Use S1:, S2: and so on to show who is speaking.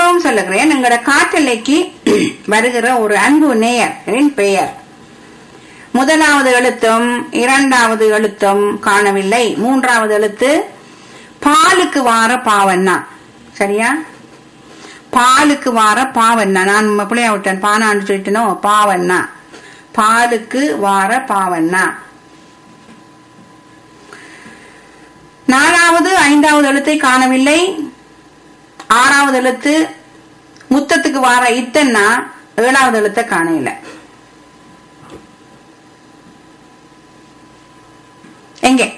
S1: திரும்பவும் சொல்லுகிறேன் எங்களோட காட்டலைக்கு வருகிற ஒரு அன்பு நேயரின் பெயர் முதலாவது எழுத்தும் இரண்டாவது எழுத்தும் காணவில்லை மூன்றாவது எழுத்து பாலுக்கு வார பாவண்ணா சரியா பாலுக்கு வார பாவண்ணா நான் பிள்ளைய விட்டேன் பானான்னு சொல்லிட்டனோ பாவண்ணா பாலுக்கு வார பாவண்ணா நாலாவது ஐந்தாவது எழுத்தை காணவில்லை ஆறாவது எழுத்து முத்தத்துக்கு வார இத்தன்னா ஏழாவது எழுத்தை காணவில்லை எங்கே